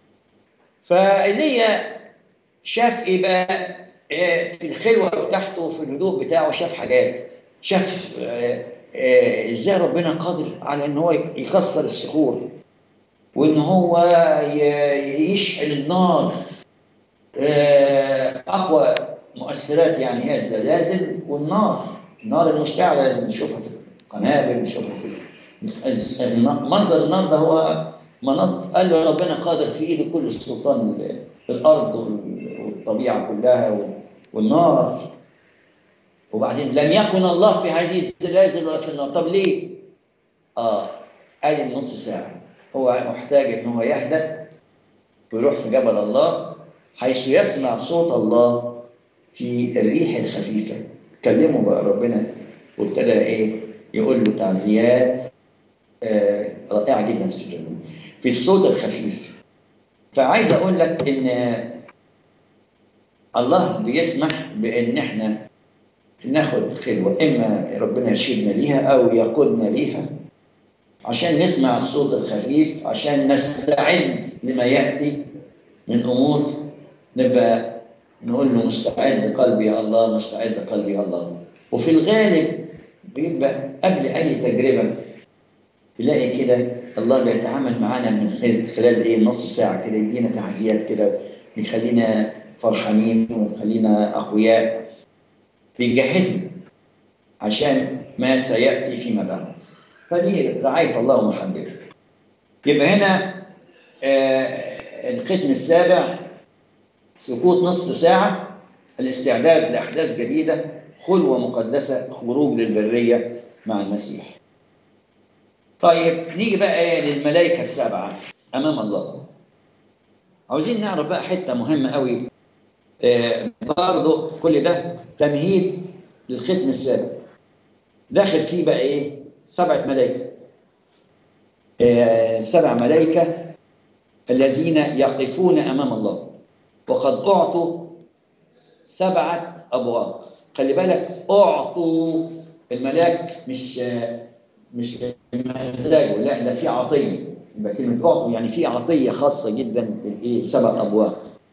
فايليا شاف ايه بقى آه، في الخلوه بتاعته وفي الهدوء بتاعه شاف حاجات شاف آه، آه، ازاي ربنا قادر على ان هو يكسر الصخور وان هو ي- يشعل النار آه، اقوى مؤثرات يعني هي الزلازل والنار النار المشتعله لازم نشوفها في القنابل نشوفها في الن- منظر النار ده هو مناظر قال له ربنا قادر في ايده كل السلطان في الارض وال- والطبيعه كلها وال- والنار وبعدين لم يكن الله في هذه الزلازل ولا في النار طب ليه؟ اه قال النص ساعه هو محتاج ان هو يهدأ ويروح في جبل الله حيث يسمع صوت الله في الريح الخفيفه كلمه بقى ربنا وابتدى ايه يقول له تعزيات آه، رائعه جدا في السجن في الصوت الخفيف فعايز اقول لك ان الله بيسمح بان احنا ناخد خلوه اما ربنا يرشدنا ليها او يقودنا ليها عشان نسمع الصوت الخفيف عشان نستعد لما ياتي من امور نبقى نقول له مستعد قلبي يا الله مستعد قلبي يا الله وفي الغالب بيبقى قبل اي تجربه تلاقي كده الله بيتعامل معانا من خلال خلال ايه نص ساعه كده يدينا تعزيات كده يخلينا فرحانين ويخلينا اقوياء بيجهزنا عشان ما سياتي فيما بعد فدي رعايه الله ومحبته يبقى هنا آه الختم السابع سكوت نصف ساعه الاستعداد لاحداث جديده خلوه مقدسه خروج للبريه مع المسيح طيب نيجي بقى ايه للملائكه السبعه امام الله عاوزين نعرف بقى حته مهمه قوي آه برضه كل ده تمهيد للختم السابع داخل فيه بقى ايه سبعه ملائكه آه سبع ملائكه الذين يقفون امام الله وقد اعطوا سبعه ابواب خلي بالك اعطوا الملاك مش آه مش مزاجه لا ده في عطيه يبقى كلمه اعطوا يعني في عطيه خاصه جدا بالايه سبع ابواب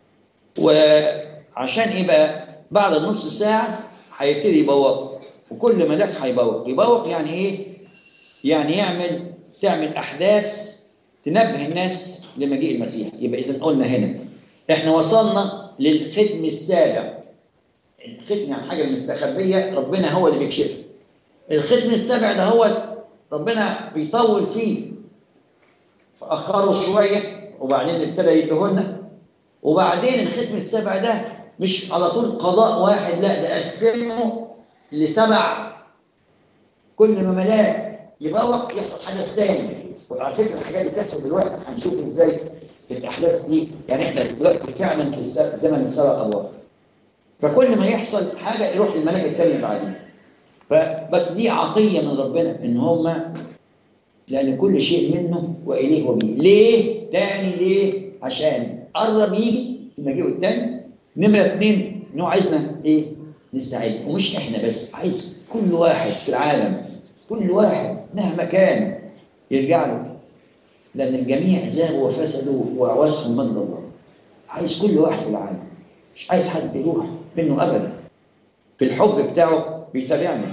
وعشان ايه بقى بعد النص ساعه هيبتدي يبوق وكل ملاك هيبوق يبوق يعني ايه يعني يعمل تعمل احداث تنبه الناس لمجيء المسيح يبقى اذا قلنا هنا احنا وصلنا للختم السابع الختم يعني حاجه مستخبيه ربنا هو اللي بيكشفها الختم السابع ده هو ربنا بيطول فيه فأخره شوية وبعدين ابتدى يديهولنا وبعدين الختم السابع ده مش على طول قضاء واحد لا ده قسمه لسبع كل ما ملاك يبوق يحصل حدث تاني وعلى فكره الحاجات اللي بتحصل دلوقتي هنشوف ازاي الاحداث دي يعني احنا دلوقتي فعلا في زمن السبع ابواب فكل ما يحصل حاجه يروح للملاك التاني بعدين فبس دي عطية من ربنا إن هما لأن كل شيء منه وإليه وبيه ليه؟ تاني ليه؟ عشان قرب يجي المجيء التاني نمرة اتنين إن هو عايزنا إيه؟ نستعد ومش إحنا بس عايز كل واحد في العالم كل واحد مهما كان يرجع له لأن الجميع زاغوا وفسدوا وعوزهم من الله عايز كل واحد في العالم مش عايز حد يروح منه أبدا في الحب بتاعه بيتابعنا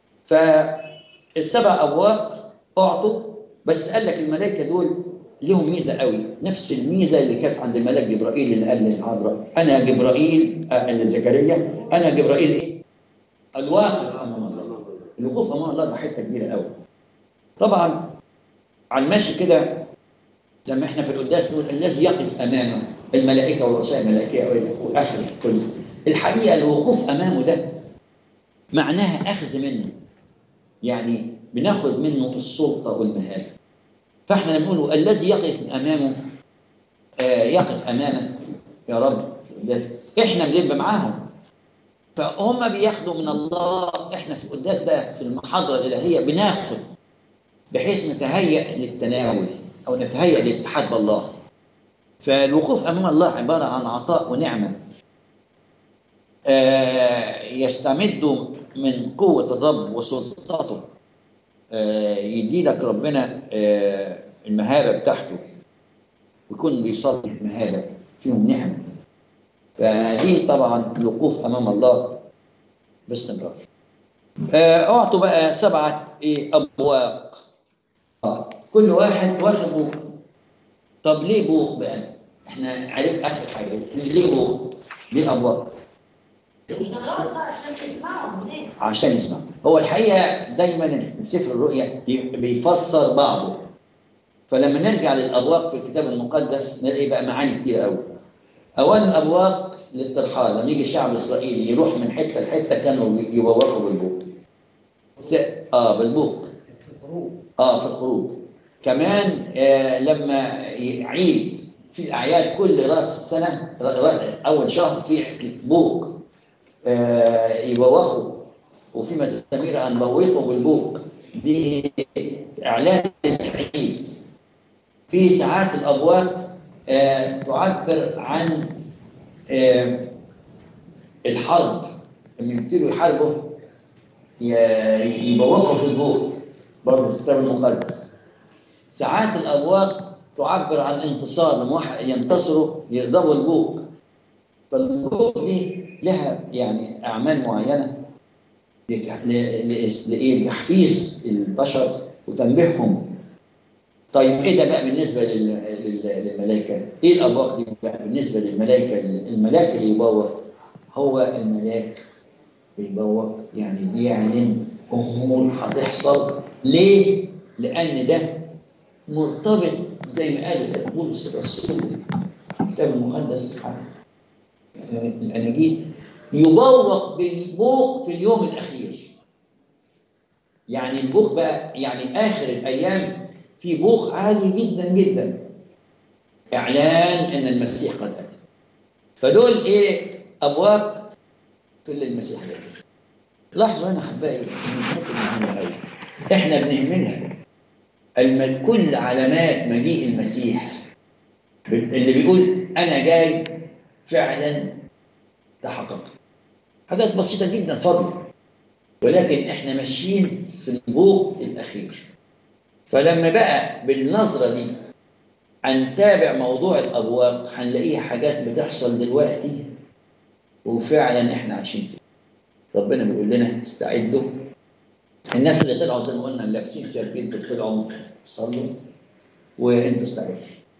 فالسبع ابواب اعطوا بس قال لك الملائكه دول لهم ميزه قوي نفس الميزه اللي كانت عند الملاك جبرائيل اللي قال للعذراء انا جبرائيل آه لزكريا انا جبرائيل ايه؟ الواقف امام الله الوقوف امام الله ده حته كبيره قوي طبعا على الماشي كده لما احنا في القداس نقول الذي يقف امامه الملائكه ورؤساء الملائكه واخر كل الحقيقة الوقوف أمامه ده معناها أخذ منه يعني بناخد منه السلطة والمهابة فاحنا لما نقول الذي يقف أمامه آه يقف أمامك يا رب القداس احنا بنبقى معاهم فهم بياخدوا من الله احنا في القداس بقى في المحاضرة الإلهية بناخد بحيث نتهيأ للتناول أو نتهيأ للاتحاد بالله فالوقوف أمام الله عبارة عن عطاء ونعمة آه يستمد من قوة الرب وسلطته آه يدي لك ربنا آه المهابة بتاعته ويكون بيصلي المهابة فيهم نعمة فدي طبعا الوقوف أمام الله باستمرار أعطوا بقى سبعة إيه أبواق آه. كل واحد واخد بوق طب ليه بوق بقى؟ احنا عرف اخر حاجه ليه بوق؟ ليه ابواق؟ عشان تسمعوا هناك عشان يسمع هو الحقيقه دايما سفر الرؤيا بيفسر بعضه فلما نرجع للابواق في الكتاب المقدس نلاقي بقى معاني كتير قوي اولا الابواق للترحال لما يجي الشعب الاسرائيلي يروح من حته لحته كانوا يبوقوا بالبوق س... اه بالبوق اه في الخروج كمان آه لما عيد في الاعياد كل راس سنه اول شهر في بوق آه يبوخوا وفي مزامير هنبوخوا بالبوق دي اعلان العيد في ساعات الابواب آه تعبر عن آه الحرب لما يبتدوا يحاربوا يبوخوا في البوق برضه في الكتاب المقدس ساعات الابواق تعبر عن الانتصار لما واحد ينتصروا يضربوا البوق فالبوق دي لها يعني اعمال معينه لتحفيز البشر وتنبيههم طيب ايه ده بقى بالنسبه للملائكه؟ ايه الابواق دي بقى بالنسبه للملائكه؟ الملاك اللي يبوق هو الملاك بيبوق يعني بيعلن امور هتحصل ليه؟ لان ده مرتبط زي ما قال بولس الرسول الكتاب المقدس الاناجيل يبوق بالبوق في اليوم الاخير يعني البوق بقى يعني اخر الايام في بوق عالي جدا جدا اعلان ان المسيح قد اتى فدول ايه ابواب في اللي المسيح جاي لاحظوا هنا احبائي ان حته مهمه قوي احنا بنهملها الم... كل علامات مجيء المسيح اللي بيقول انا جاي فعلا تحقق حاجات بسيطه جدا فضل ولكن احنا ماشيين في البوق الاخير فلما بقى بالنظره دي هنتابع موضوع الابواب هنلاقيها حاجات بتحصل دلوقتي وفعلا احنا عايشين فيها ربنا بيقول لنا استعدوا الناس اللي طلعوا زي ما قلنا لابسين سيرفين طلعوا صلوا وانتوا استعدوا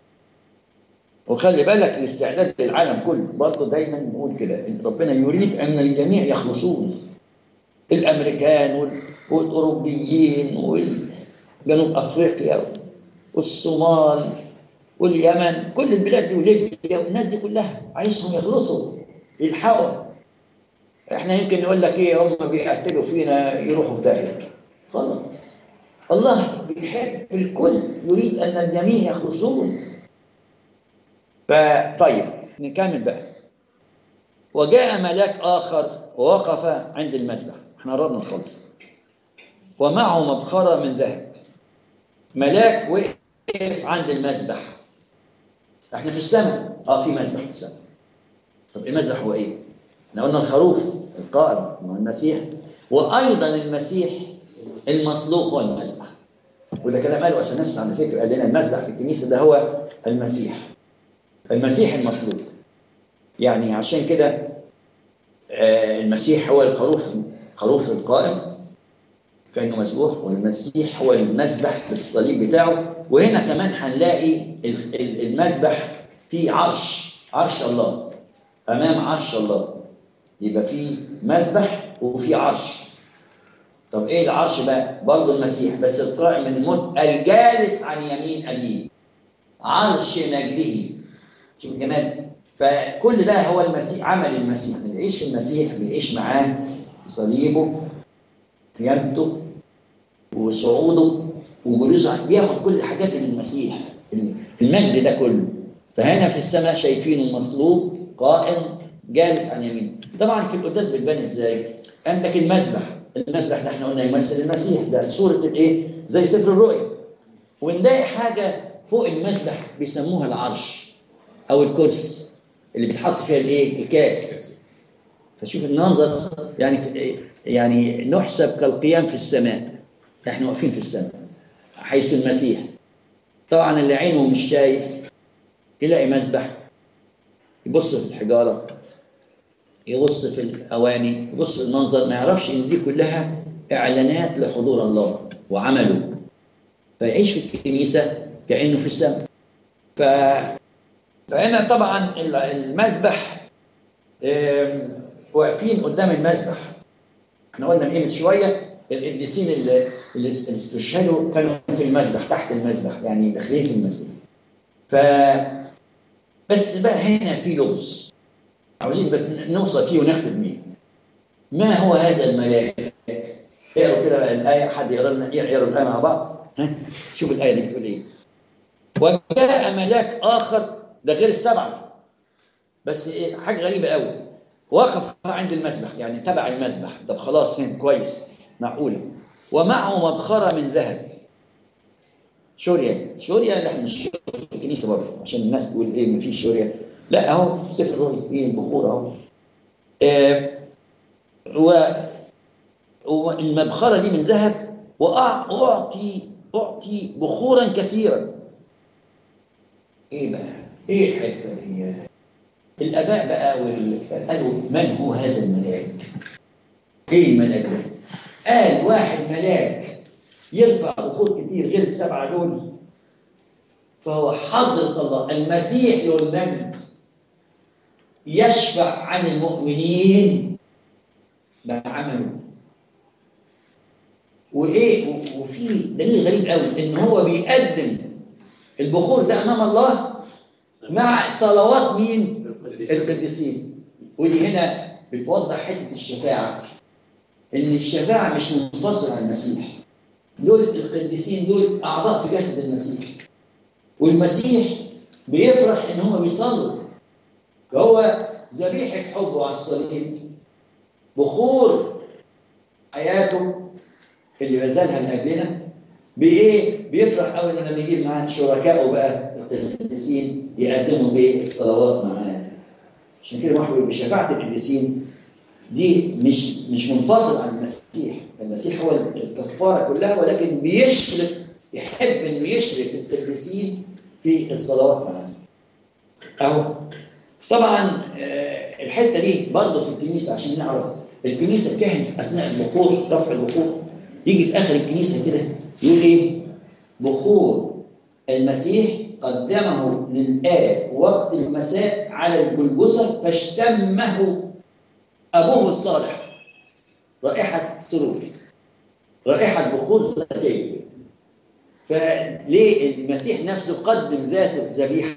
وخلي بالك الاستعداد للعالم كله برضه دايما نقول كده ان ربنا يريد ان الجميع يخلصون الامريكان والاوروبيين وجنوب افريقيا والصومال واليمن كل البلاد دي وليبيا والناس دي كلها عايزهم يخلصوا يلحقوا احنا يمكن نقول لك ايه هم بيقتلوا فينا يروحوا في داهيه خلاص الله بيحب الكل يريد ان الجميع يخلصون فطيب نكمل بقى وجاء ملاك اخر ووقف عند المذبح احنا قربنا نخلص ومعه مبخره من ذهب ملاك وقف عند المذبح احنا في السماء اه في مذبح في السماء طب المذبح هو ايه؟ احنا قلنا الخروف القائم هو المسيح وايضا المسيح المصلوب هو المذبح وده كلام قاله عشان الناس على فكره قال لنا المذبح في الكنيسه ده هو المسيح المسيح المصلوب يعني عشان كده آه المسيح هو الخروف خروف القائم كانه مذبوح والمسيح هو المذبح بالصليب بتاعه وهنا كمان هنلاقي المذبح في عرش عرش الله امام عرش الله يبقى في مذبح وفي عرش طب ايه العرش بقى برضه المسيح بس القائم من الموت الجالس عن يمين ابيه عرش مجده شوف جمال فكل ده هو المسيح عمل المسيح بنعيش في المسيح بنعيش معاه صليبه قيامته وصعوده وجلوسه بياخد كل الحاجات اللي المسيح المجد ده كله فهنا في السماء شايفينه مصلوب قائم جالس عن يمينه طبعا في القداس بتبان ازاي عندك المسبح المسبح ده احنا قلنا يمثل المسيح ده صوره الايه زي سفر الرؤيا ونلاقي حاجه فوق المسبح بيسموها العرش او الكرسي اللي بيتحط فيها الايه الكاس فشوف النظر يعني يعني نحسب كالقيام في السماء احنا واقفين في السماء حيث المسيح طبعا اللي عينه مش شايف يلاقي مسبح يبص في الحجاره يبص في الاواني يبص في المنظر ما يعرفش ان دي كلها اعلانات لحضور الله وعمله فيعيش في الكنيسه كانه في السماء ف فهنا طبعا المسبح واقفين قدام المسبح احنا قلنا من شويه القديسين اللي, اللي استشهدوا كانوا في المسبح تحت المسبح يعني داخلين في المسيح ف بس بقى هنا في لغز عاوزين بس نوصل فيه ونختم بيه ما هو هذا الملاك اقروا كده الايه حد يقرا لنا يقرا الايه مع بعض ها شوف الايه دي بتقول ايه وجاء ملاك اخر ده غير السبعه بس ايه حاجه غريبه قوي وقف عند المسبح يعني تبع المسبح طب خلاص هنا كويس معقوله ومعه مبخره من ذهب شوريا شوريا لا مش في الكنيسه برضه عشان الناس تقول ايه ما فيش شوريا لا اهو في سفر الرؤيا ايه البخور اهو آه و والمبخره دي من ذهب واعطي اعطي بخورا كثيرا ايه بقى ايه الحته دي الاباء بقى وال... قالوا من هو هذا الملاك ايه الملاك ده قال واحد ملاك يرفع بخور كتير غير السبعه دول فهو حضرة الله المسيح له المجد يشفع عن المؤمنين بعمله وايه وفي دليل غريب قوي ان هو بيقدم البخور ده امام الله مع صلوات مين القديسين ودي هنا بتوضح حته الشفاعه ان الشفاعه مش منفصله عن المسيح دول القديسين دول اعضاء في جسد المسيح والمسيح بيفرح ان هم بيصلوا فهو ذبيحه حبه على الصليب بخور حياته اللي بذلها لاجلنا بايه؟ بيفرح قوي لما يجيب معاه شركائه بقى القديسين يقدموا بايه؟ الصلوات معاه. عشان كده واحد بشفاعه القديسين دي مش مش منفصل عن المسيح، المسيح هو الكفاره كلها ولكن بيشرك يحب انه يشرك القديسين في الصلوات معاه. اهو طبعا الحته دي برضه في الكنيسه عشان نعرف الكنيسه الكاهن في اثناء البخور رفع البخور يجي في اخر الكنيسه كده يقول ايه؟ بخور المسيح قدمه للآب وقت المساء على الجلجسة فاشتمه أبوه الصالح رائحة سرور رائحة بخور ذاتية فليه المسيح نفسه قدم ذاته ذبيحة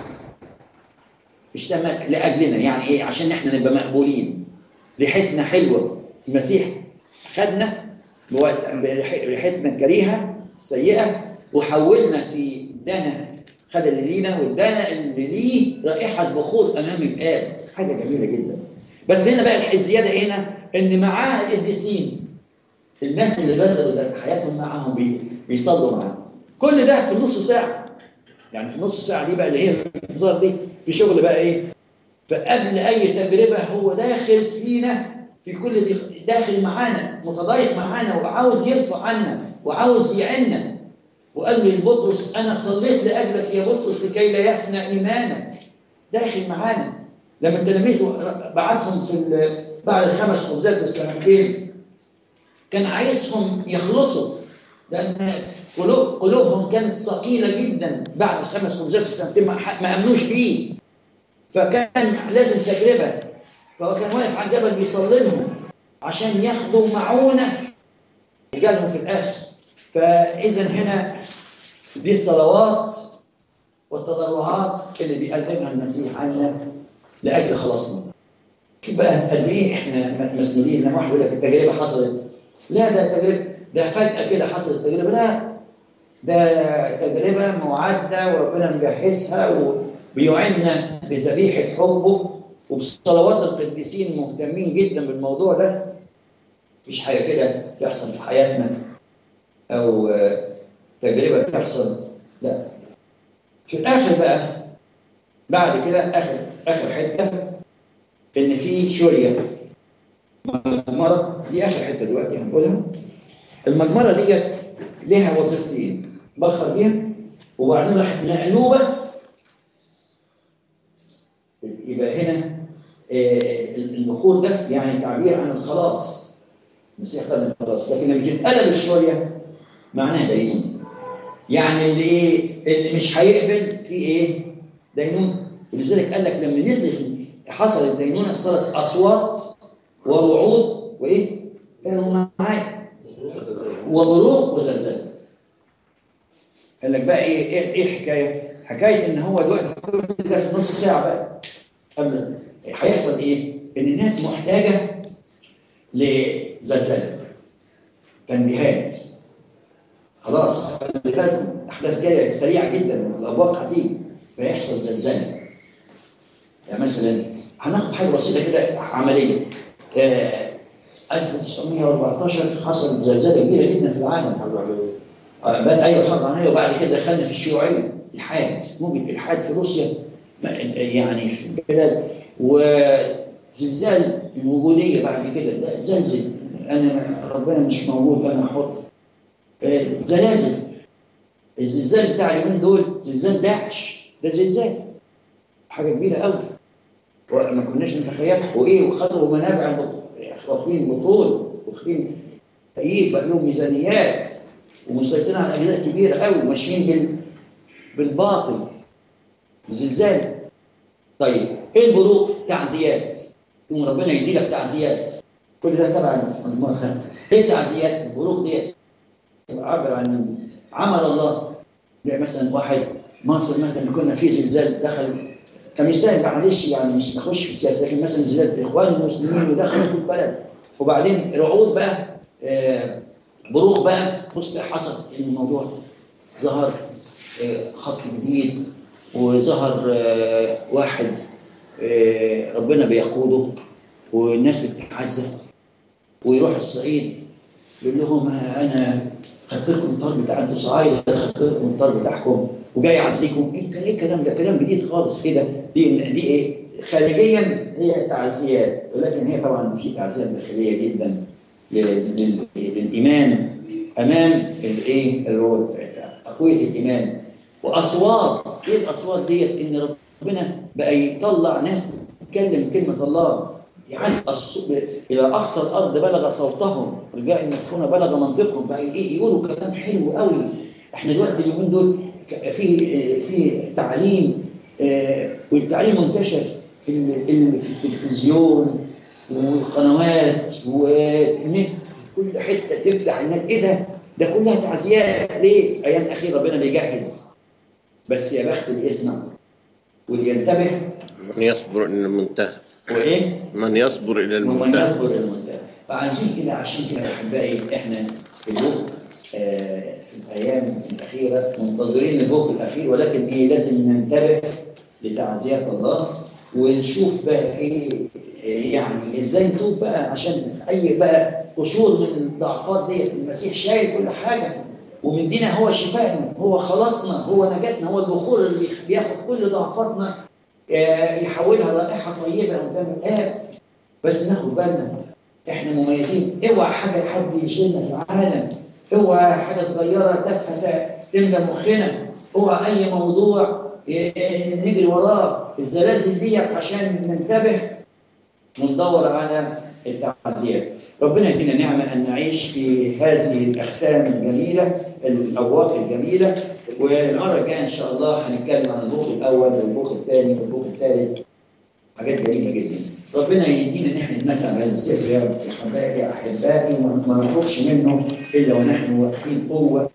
اشتمل لأجلنا يعني إيه عشان إحنا نبقى مقبولين ريحتنا حلوة المسيح خدنا بريحتنا الكريهه السيئه وحولنا في دنا خد اللي لينا والدنا اللي ليه رائحه بخور امام الاب حاجه جميله جدا بس هنا بقى الزياده هنا ان معاه القديسين الناس اللي بذلوا حياتهم معاهم بي بيصلوا معاهم كل ده في نص ساعه يعني في نص ساعه دي بقى اللي هي الانتظار دي في شغل بقى ايه فقبل اي تجربه هو داخل فينا في كل داخل معانا متضايق معانا وعاوز يرفع عنا وعاوز يعنا وقال لي لبطرس انا صليت لاجلك يا بطرس لكي لا يفنى ايمانك داخل معانا لما التلاميذ بعتهم في بعد الخمس خبزات والسمكتين كان عايزهم يخلصوا لان قلوب قلوبهم كانت ثقيله جدا بعد الخمس خبزات والسمكتين ما امنوش بيه فكان لازم تجربه فهو كان واقف على الجبل بيصلي لهم عشان ياخدوا معونه جالهم في الاخر فاذا هنا دي الصلوات والتضرعات اللي بيقدمها المسيح عنا لاجل خلاصنا شوف بقى قد ايه احنا مسؤولين لما واحد يقول لك التجربه حصلت لا ده تجربه ده فجاه كده حصلت تجربه لا ده تجربه معده وربنا مجهزها وبيعيننا بذبيحه حبه وبصلوات القديسين مهتمين جدا بالموضوع ده مفيش حاجه كده تحصل في حياتنا او تجربه تحصل لا في الاخر بقى بعد كده اخر اخر حته ان في شوريه مجمره دي اخر حته دلوقتي هنقولها المجمره ديت لها وظيفتين بخر بيها وبعدين راحت مقلوبه يبقى هنا البخور ده يعني تعبير عن الخلاص المسيح قدم الخلاص لكن لما تتقلب الشوريه معناها دينون يعني اللي ايه اللي مش هيقبل في ايه دينون ولذلك قال لك لما نزلت حصلت دينونه صارت اصوات ورعود وايه كانوا معايا وبروق وزلزال قال لك بقى ايه ايه, إيه الحكايه حكايه ان هو دلوقتي كل ده في نص ساعه بقى قبل هيحصل ايه ان الناس محتاجه لزلزال تنبيهات خلاص خلي بالكم احداث جايه سريعه جدا الابواق هتيجي فيحصل زلزال يعني مثلا هناخد حاجه بسيطه كده عمليه آه 1914 حصل زلزال كبيره جدا في العالم آه بقى ايوه الحرب العالميه وبعد كده دخلنا في الشيوعيه الحاد موجة الحاد في روسيا يعني في البلاد وزلزال الوجوديه بعد كده ده زلزل انا ربنا مش موجود انا حر آه زلازل الزلزال بتاع اليومين دول زلزال داعش ده زلزال حاجه كبيره قوي وما كناش نتخيلها وايه وخدوا منابع واخدين بطول واخدين تأييد بقى لهم ميزانيات ومسيطرين على اجزاء كبيره قوي وماشيين بال بالباطل زلزال طيب ايه البروق تعزيات يوم ربنا يدي لك تعزيات كل ده تبع المرة ايه التعزيات البروق ديت عبر عن عمل الله يعني مثلا واحد مصر مثلا كنا في زلزال دخل كان يستاهل معلش يعني مش نخش في السياسه لكن مثلا زلزال اخوان المسلمين ودخلوا في البلد وبعدين رعود بقى آه بروق بقى بص حصل الموضوع ظهر آه خط جديد وظهر آه واحد ربنا بيقوده والناس بتتعزى ويروح الصعيد يقول لهم انا خدت لكم الطار بتاع انتوا صعايده خدت لكم الطار بتاعكم وجاي اعزيكم ايه ايه الكلام ده كلام جديد خالص كده دي دي ايه خارجيا هي تعزيات ولكن هي طبعا في تعزيات داخليه جدا للايمان امام الايه تقويه الايمان واصوات ايه الاصوات ديت ان ربنا بقى يطلع ناس تتكلم كلمه الله يعني الى اقصى الارض بلغ صوتهم رجاء المسكونه بلغ منطقهم بقى ايه يقولوا كلام حلو قوي احنا دلوقتي اليومين دول في في تعليم والتعليم منتشر في التلفزيون والقنوات والنت كل حته تفتح النت ايه ده؟ ده كلها تعزيات ليه؟ ايام اخير ربنا بيجهز بس يا بخت اللي يسمع واللي ينتبه من يصبر الى المنتهى وايه؟ من يصبر الى ومن المنتهى يصبر الى المنتهى فعايزين كده عشان كده احبائي احنا في الوقت آه في الايام الاخيره منتظرين الوقت الاخير ولكن ايه لازم ننتبه لتعزيات الله ونشوف بقى ايه إيه يعني ازاي نتوب بقى عشان اي بقى قشور من الضعفات ديت المسيح شايل كل حاجه ومدينا هو شفائنا هو خلاصنا هو نجاتنا هو البخور اللي بياخد كل ضعفاتنا آه، يحولها رائحه طيبه قدام الاب بس ناخد بالنا احنا مميزين اوعى حاجه حد يشيلنا في العالم اوعى حاجه صغيره تافهه تملى مخنا اوعى اي موضوع آه، نجري وراه الزلازل دي عشان ننتبه وندور على التعزيات ربنا يدينا نعمة أن نعيش في هذه الأختام الجميلة الأبواق الجميلة والمرة الجاية إن شاء الله هنتكلم عن البوق الأول والبوق الثاني والبوق الثالث حاجات جميلة جدا ربنا يدينا ان احنا نتمتع بهذا السفر يا رب يا حبايبي يا احبائي وما نخرجش منه الا ونحن واقفين قوه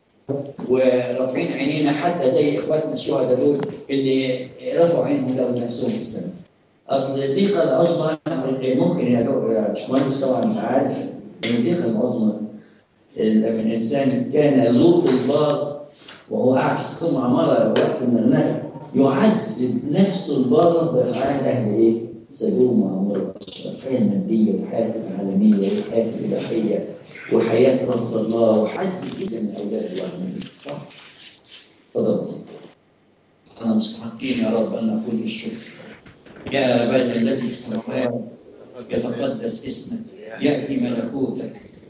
ورافعين عينينا حتى زي اخواتنا الشهداء دول اللي رفعوا عينهم لقوا نفسهم في السماء اصل الضيقه العظمى ممكن يا دو- يا باشمهندس طبعا انت عارف ان الضيقه العظمى لما الانسان كان لوط البار وهو قاعد في سقوم عماره وقت النغنغه يعذب نفسه البار بافعال اهل ايه؟ سدوم وعماره الحياه الماديه والحياه العالميه والحياه الاباحيه وحياه رفض الله وحز جدا من اولاد الله صح؟ تفضل يا سيدي. انا مستحقين يا رب ان نقول الشكر يا ابانا الذي في السماوات يتقدس اسمك ياتي ملكوتك